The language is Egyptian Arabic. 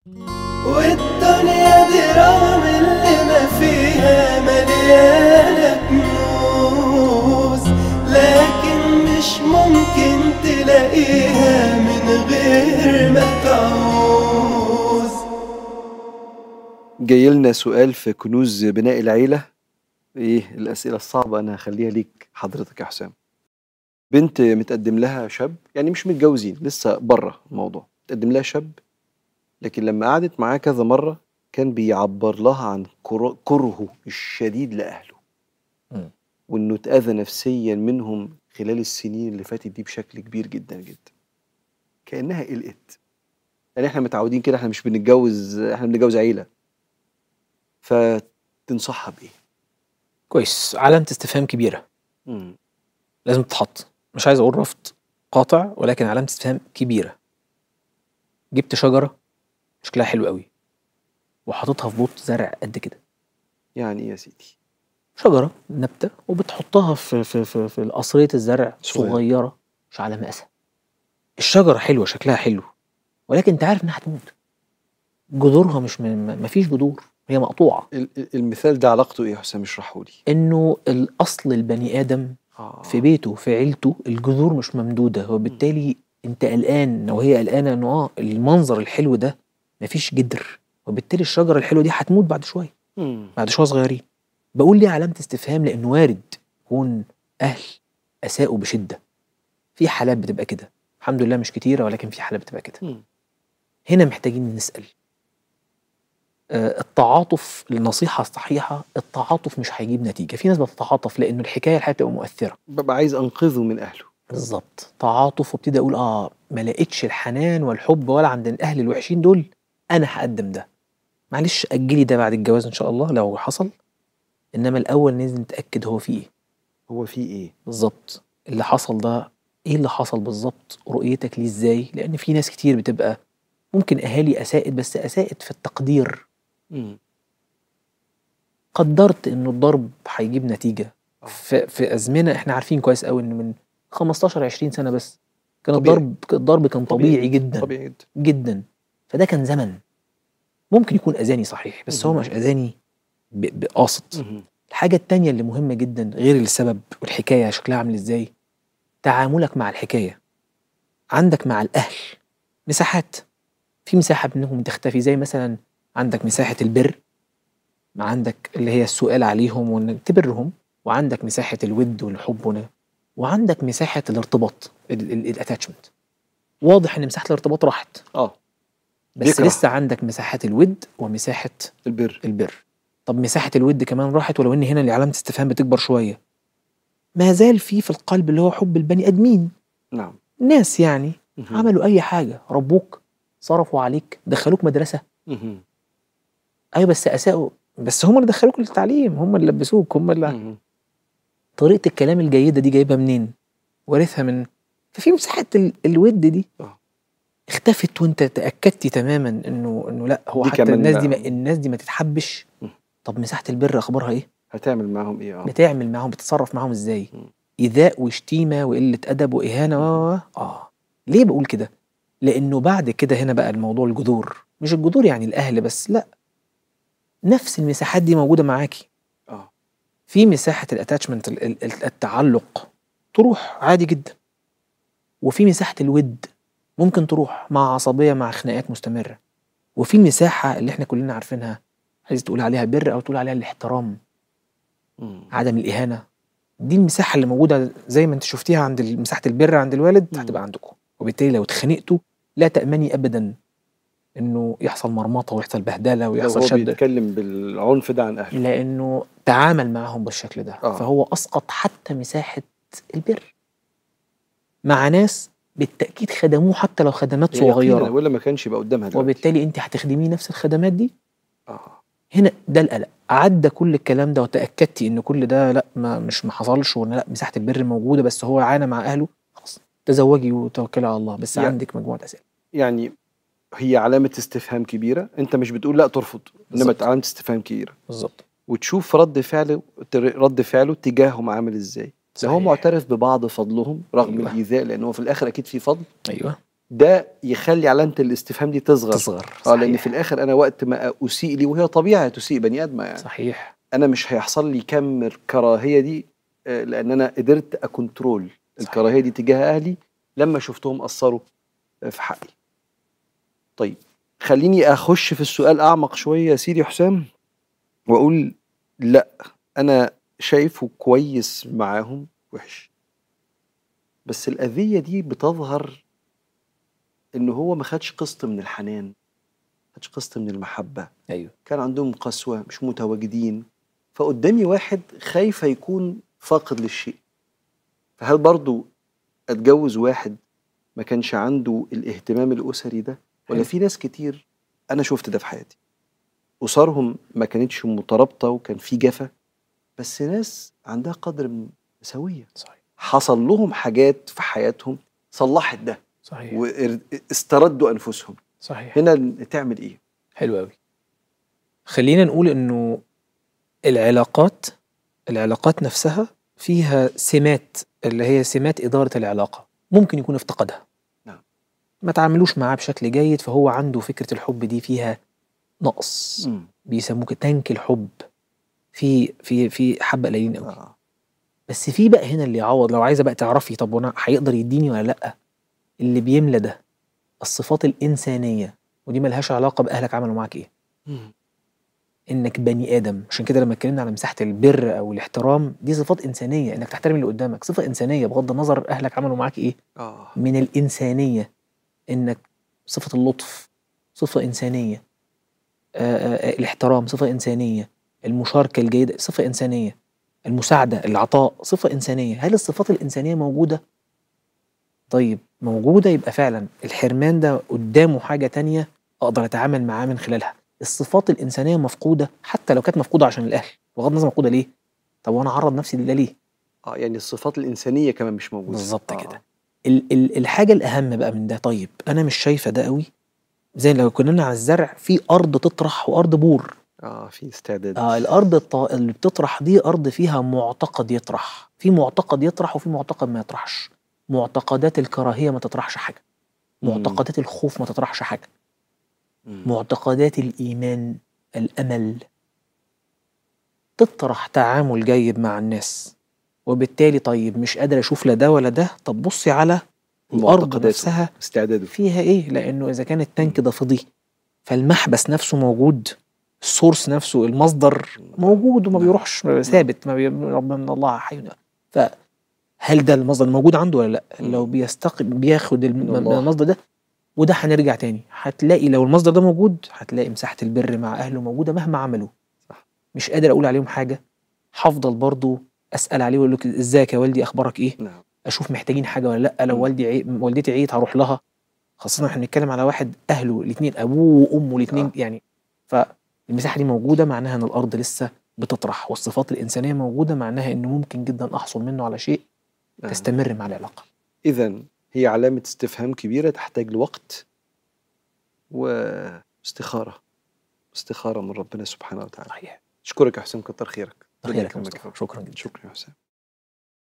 والدنيا دي رغم اللي ما فيها مليانة كنوز لكن مش ممكن تلاقيها من غير ما تعوز جاي لنا سؤال في كنوز بناء العيلة ايه الأسئلة الصعبة أنا هخليها ليك حضرتك يا حسام بنت متقدم لها شاب يعني مش متجوزين لسه بره الموضوع متقدم لها شاب لكن لما قعدت معاه كذا مرة كان بيعبر لها عن كره- كرهه الشديد لأهله مم. وإنه اتأذى نفسيا منهم خلال السنين اللي فاتت دي بشكل كبير جدا جدا كأنها قلقت يعني احنا متعودين كده احنا مش بنتجوز احنا بنتجوز عيلة فتنصحها بإيه؟ كويس علامة استفهام كبيرة مم. لازم تتحط مش عايز اقول رفض قاطع ولكن علامة استفهام كبيرة جبت شجرة شكلها حلو قوي وحاططها في بوت زرع قد كده يعني ايه يا سيدي؟ شجرة نبتة وبتحطها في في في, في قصرية الزرع صغيرة. صغيرة مش على مقاسها الشجرة حلوة شكلها حلو ولكن انت عارف انها هتموت جذورها مش من مفيش جذور هي مقطوعة ال- ال- المثال ده علاقته ايه يا حسام اشرحه لي انه الاصل البني ادم آه. في بيته في عيلته الجذور مش ممدوده وبالتالي انت قلقان لو هي قلقانه انه اه المنظر الحلو ده مفيش جدر وبالتالي الشجره الحلوه دي هتموت بعد شويه مم. بعد شويه صغيرين بقول ليه علامه استفهام لانه وارد يكون اهل اساءوا بشده في حالات بتبقى كده الحمد لله مش كتيره ولكن في حالات بتبقى كده مم. هنا محتاجين نسال آه، التعاطف النصيحه الصحيحه التعاطف مش هيجيب نتيجه في ناس بتتعاطف لانه الحكايه الحقيقه بتبقى مؤثره ببقى عايز انقذه من اهله بالظبط تعاطف وابتدي اقول اه ما لقيتش الحنان والحب ولا عند الاهل الوحشين دول انا هقدم ده معلش اجلي ده بعد الجواز ان شاء الله لو حصل انما الاول لازم نتاكد هو فيه ايه هو في ايه؟ بالظبط اللي حصل ده ايه اللي حصل بالظبط رؤيتك ليه ازاي لان في ناس كتير بتبقى ممكن اهالي اساءت بس اساءت في التقدير مم. قدرت انه الضرب هيجيب نتيجه آه. في, في ازمنه احنا عارفين كويس قوي ان من 15 20 سنه بس كان طبيعي. الضرب الضرب كان طبيعي جدا طبيعي جدا جدا فده كان زمن ممكن يكون اذاني صحيح بس هو مهم. مش اذاني ب- بقاصد مم. الحاجه التانية اللي مهمه جدا غير السبب والحكايه شكلها عامل ازاي تعاملك مع الحكايه عندك مع الاهل مساحات في مساحه منهم تختفي زي مثلا عندك مساحه البر ما عندك اللي هي السؤال عليهم وانك تبرهم وعندك مساحه الود والحب ونا- وعندك مساحه الارتباط الاتاتشمنت واضح ان مساحه الارتباط راحت اه بس بيكره. لسه عندك مساحه الود ومساحه البر البر طب مساحه الود كمان راحت ولو ان هنا اللي علامه استفهام بتكبر شويه ما زال في في القلب اللي هو حب البني ادمين نعم ناس يعني مم. عملوا اي حاجه ربوك صرفوا عليك دخلوك مدرسه مم. ايوه بس اساءوا بس هم اللي دخلوك للتعليم هم اللي لبسوك هم اللي مم. طريقه الكلام الجيده دي جايبها منين وارثها من ففي مساحه ال... الود دي آه. اختفت وانت تاكدت تماما انه انه لا هو دي حتى كمان الناس دي بقى. ما الناس دي ما تتحبش مم. طب مساحه البر اخبارها ايه هتعمل معاهم ايه اه بتعمل معاهم بتتصرف معاهم ازاي مم. ايذاء وشتيمه وقله ادب واهانه و و- و. اه ليه بقول كده لانه بعد كده هنا بقى الموضوع الجذور مش الجذور يعني الاهل بس لا نفس المساحات دي موجوده معاكي اه في مساحه الاتاتشمنت ال- ال- ال- التعلق تروح عادي جدا وفي مساحه الود ممكن تروح مع عصبيه مع خناقات مستمره وفي مساحه اللي احنا كلنا عارفينها عايز تقول عليها بر او تقول عليها الاحترام مم. عدم الاهانه دي المساحه اللي موجوده زي ما انت شفتيها عند ال- مساحه البر عند الوالد مم. هتبقى عندكم وبالتالي لو اتخانقتوا لا تامني ابدا انه يحصل مرمطه ويحصل بهدله لو ويحصل هو شد بيتكلم بالعنف ده عن اهله لانه تعامل معهم بالشكل ده آه. فهو اسقط حتى مساحه البر مع ناس بالتاكيد خدموه حتى لو خدمات يعني يقيناً صغيره ولا ما كانش يبقى قدامها دلوقتي وبالتالي انت هتخدميه نفس الخدمات دي اه هنا ده القلق عدى كل الكلام ده وتاكدتي ان كل ده لا ما مش ما حصلش وان لا مساحه البر موجوده بس هو عانى مع اهله خلاص تزوجي وتوكلي على الله بس يعني- عندك مجموعه اسئله يعني هي علامة استفهام كبيرة انت مش بتقول لا ترفض انما بالظبط. علامة استفهام كبيرة بالظبط وتشوف رد فعله رد فعله تجاههم عامل ازاي ده هو صحيح. معترف ببعض فضلهم رغم أيوة. الايذاء لان هو في الاخر اكيد في فضل ايوه ده يخلي علامه الاستفهام دي تصغر تصغر اه لان صحيح. في الاخر انا وقت ما اسيء لي وهي طبيعه تسيء بني ادمه يعني صحيح انا مش هيحصل لي كم الكراهيه دي آه، لان انا قدرت اكنترول صحيح. الكراهيه دي تجاه اهلي لما شفتهم قصروا آه، في حقي طيب خليني اخش في السؤال اعمق شويه يا سيدي حسام واقول لا انا شايفه كويس معاهم وحش بس الاذيه دي بتظهر ان هو ما خدش قسط من الحنان ما خدش قسط من المحبه ايوه كان عندهم قسوة مش متواجدين فقدامي واحد خايف يكون فاقد للشيء فهل برضو اتجوز واحد ما كانش عنده الاهتمام الاسري ده ولا حلو. في ناس كتير انا شفت ده في حياتي اسرهم ما كانتش مترابطه وكان في جفا بس ناس عندها قدر من سويه صحيح حصل لهم حاجات في حياتهم صلحت ده صحيح واستردوا انفسهم صحيح هنا تعمل ايه حلو قوي خلينا نقول انه العلاقات العلاقات نفسها فيها سمات اللي هي سمات إدارة العلاقة ممكن يكون افتقدها نعم. ما تعاملوش معاه بشكل جيد فهو عنده فكرة الحب دي فيها نقص مم. بيسموك تنك الحب في في في حبة قليلين قوي آه. بس في بقى هنا اللي يعوض لو عايزه بقى تعرفي طب وانا هيقدر يديني ولا لا اللي بيملى ده الصفات الانسانيه ودي ملهاش علاقه باهلك عملوا معاك ايه مم. انك بني ادم عشان كده لما اتكلمنا على مساحه البر او الاحترام دي صفات انسانيه انك تحترم اللي قدامك صفه انسانيه بغض النظر اهلك عملوا معاك ايه اه من الانسانيه انك صفه اللطف صفه انسانيه آه، آه، آه، الاحترام صفه انسانيه المشاركه الجيده صفه انسانيه المساعده العطاء صفه انسانيه هل الصفات الانسانيه موجوده طيب موجوده يبقى فعلا الحرمان ده قدامه حاجه تانية اقدر اتعامل معاه من خلالها الصفات الانسانيه مفقوده حتى لو كانت مفقوده عشان الاهل بغض النظر مفقوده ليه طب وانا اعرض نفسي لده ليه اه يعني الصفات الانسانيه كمان مش موجوده بالظبط آه. كده. ال ال الحاجه الاهم بقى من ده طيب انا مش شايفه ده قوي زي لو كنا على الزرع في ارض تطرح وارض بور اه في استعداد آه الارض الط... اللي بتطرح دي ارض فيها معتقد يطرح في معتقد يطرح وفي معتقد ما يطرحش معتقدات الكراهيه ما تطرحش حاجه مم. معتقدات الخوف ما تطرحش حاجه مم. معتقدات الايمان الامل تطرح تعامل جيد مع الناس وبالتالي طيب مش قادر اشوف لا ده ولا ده طب بصي على الارض معتقداته. نفسها استعداده فيها ايه لانه اذا كان التانك ده فضي فالمحبس نفسه موجود السورس نفسه المصدر موجود وما نعم. بيروحش ثابت ما بي... ربنا من الله حي فهل ده المصدر موجود عنده ولا لا مم. لو بيستق بياخد الم- من من الله. المصدر ده وده هنرجع تاني هتلاقي لو المصدر ده موجود هتلاقي مساحه البر مع اهله موجوده مهما عملوا صح. مش قادر اقول عليهم حاجه هفضل برضو اسال عليه واقول لك ازيك يا والدي اخبارك ايه نعم اشوف محتاجين حاجه ولا لا لو مم. والدي عي... والدتي عيت هروح لها خاصه احنا بنتكلم على واحد اهله الاثنين ابوه وامه الاثنين آه. يعني فالمساحه دي موجوده معناها ان الارض لسه بتطرح والصفات الانسانيه موجوده معناها انه ممكن جدا احصل منه على شيء آه. تستمر مع العلاقه اذا هي علامه استفهام كبيره تحتاج لوقت واستخاره استخاره من ربنا سبحانه وتعالى صحيح اشكرك يا حسام كتر خيرك ربنا خيرك يا يكرمك. مصطفى شكرا جدا شكرا يا حسام